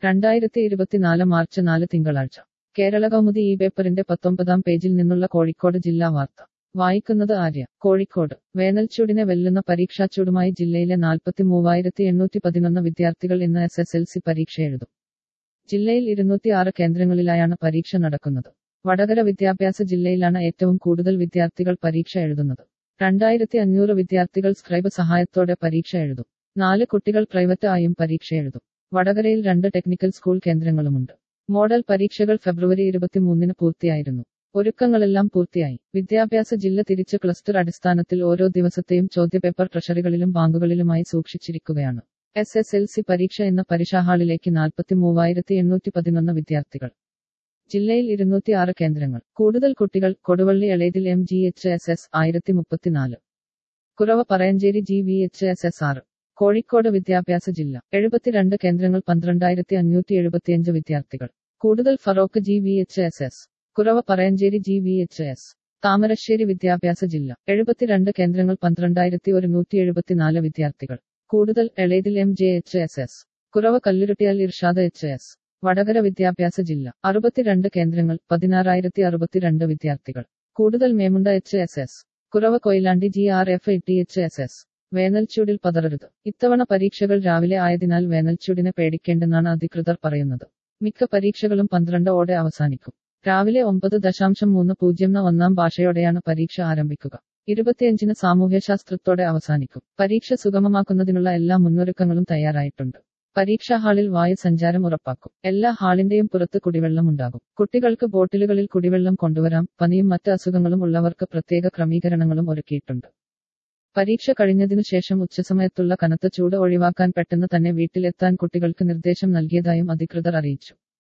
രണ്ടായിരത്തി ഇരുപത്തിനാല് മാർച്ച് നാല് തിങ്കളാഴ്ച കേരള കൗമുദി ഈ പേപ്പറിന്റെ പത്തൊമ്പതാം പേജിൽ നിന്നുള്ള കോഴിക്കോട് ജില്ലാ വാർത്ത വായിക്കുന്നത് ആര്യ കോഴിക്കോട് വേനൽച്ചൂടിനെ വെല്ലുന്ന പരീക്ഷാച്ചൂടുമായി ജില്ലയിലെ നാൽപ്പത്തി മൂവായിരത്തി എണ്ണൂറ്റി പതിനൊന്ന് വിദ്യാർത്ഥികൾ ഇന്ന് എസ് എസ് എൽ സി പരീക്ഷ എഴുതും ജില്ലയിൽ ഇരുന്നൂറ്റി ആറ് കേന്ദ്രങ്ങളിലായാണ് പരീക്ഷ നടക്കുന്നത് വടകര വിദ്യാഭ്യാസ ജില്ലയിലാണ് ഏറ്റവും കൂടുതൽ വിദ്യാർത്ഥികൾ പരീക്ഷ എഴുതുന്നത് രണ്ടായിരത്തി അഞ്ഞൂറ് വിദ്യാർത്ഥികൾ സ്ക്രൈബ് സഹായത്തോടെ പരീക്ഷ എഴുതും നാല് കുട്ടികൾ പ്രൈവറ്റ് ആയും പരീക്ഷ എഴുതും വടകരയിൽ രണ്ട് ടെക്നിക്കൽ സ്കൂൾ കേന്ദ്രങ്ങളുമുണ്ട് മോഡൽ പരീക്ഷകൾ ഫെബ്രുവരി ഇരുപത്തിമൂന്നിന് പൂർത്തിയായിരുന്നു ഒരുക്കങ്ങളെല്ലാം പൂർത്തിയായി വിദ്യാഭ്യാസ ജില്ല തിരിച്ച് ക്ലസ്റ്റർ അടിസ്ഥാനത്തിൽ ഓരോ ദിവസത്തെയും ചോദ്യപേപ്പർ ട്രഷറികളിലും ബാങ്കുകളിലുമായി സൂക്ഷിച്ചിരിക്കുകയാണ് എസ് എസ് എൽ സി പരീക്ഷ എന്ന പരീക്ഷാ ഹാളിലേക്ക് നാൽപ്പത്തി മൂവായിരത്തി എണ്ണൂറ്റി പതിനൊന്ന് വിദ്യാർത്ഥികൾ ജില്ലയിൽ ഇരുന്നൂറ്റി ആറ് കേന്ദ്രങ്ങൾ കൂടുതൽ കുട്ടികൾ Koduvally Elettil M G H S S ആയിരത്തി മുപ്പത്തിനാല് കുറവ Parayanchery G V H S S ആറ് കോഴിക്കോട് വിദ്യാഭ്യാസ ജില്ല എഴുപത്തിരണ്ട് കേന്ദ്രങ്ങൾ പന്ത്രണ്ടായിരത്തി അഞ്ഞൂറ്റി എഴുപത്തിയഞ്ച് വിദ്യാർത്ഥികൾ കൂടുതൽ Feroke G V H S S കുറവ Parayanchery G V H S Thamarassery വിദ്യാഭ്യാസ ജില്ല എഴുപത്തിരണ്ട് കേന്ദ്രങ്ങൾ പന്ത്രണ്ടായിരത്തി ഒരുന്നൂറ്റി എഴുപത്തിനാല് വിദ്യാർത്ഥികൾ കൂടുതൽ Elettil M J H S S കുറവ കല്ലുരുട്ടിയാൽ ഇർഷാദ് എച്ച് എസ് വടകര വിദ്യാഭ്യാസ ജില്ല അറുപത്തിരണ്ട് കേന്ദ്രങ്ങൾ പതിനാറായിരത്തി അറുപത്തിരണ്ട് വിദ്യാർത്ഥികൾ കൂടുതൽ മേമുണ്ട എച്ച് എസ് എസ് കുറവ Koyilandy G R F T H S S വേനൽച്ചൂടിൽ പതറരുത് ഇത്തവണ പരീക്ഷകൾ രാവിലെ ആയതിനാൽ വേനൽച്ചൂടിനെ പേടിക്കേണ്ടെന്നാണ് അധികൃതർ പറയുന്നത് മിക്ക പരീക്ഷകളും പന്ത്രണ്ട് ഓടെ അവസാനിക്കും രാവിലെ ഒമ്പത് ദശാംശം മൂന്ന് പൂജ്യം ഒന്നാം ഭാഷയോടെയാണ് പരീക്ഷ ആരംഭിക്കുക ഇരുപത്തിയഞ്ചിന് സാമൂഹ്യശാസ്ത്രത്തോടെ അവസാനിക്കും പരീക്ഷ സുഗമമാക്കുന്നതിനുള്ള എല്ലാ മുന്നൊരുക്കങ്ങളും തയ്യാറായിട്ടുണ്ട് പരീക്ഷാ ഹാളിൽ വായു സഞ്ചാരം ഉറപ്പാക്കും എല്ലാ ഹാളിന്റെയും പുറത്ത് കുടിവെള്ളം ഉണ്ടാകും കുട്ടികൾക്ക് ബോട്ടിലുകളിൽ കുടിവെള്ളം കൊണ്ടുവരാം പനിയും മറ്റ് അസുഖങ്ങളും ഉള്ളവർക്ക് പ്രത്യേക ക്രമീകരണങ്ങളും ഒരുക്കിയിട്ടുണ്ട് പരീക്ഷ കഴിഞ്ഞതിനു ശേഷം ഉച്ചസമയത്തുള്ള കനത്ത ചൂട് ഒഴിവാക്കാൻ പെട്ടെന്ന് തന്നെ വീട്ടിലെത്താൻ കുട്ടികൾക്ക് നിർദ്ദേശം നൽകിയതായും അധികൃതർ അറിയിച്ചു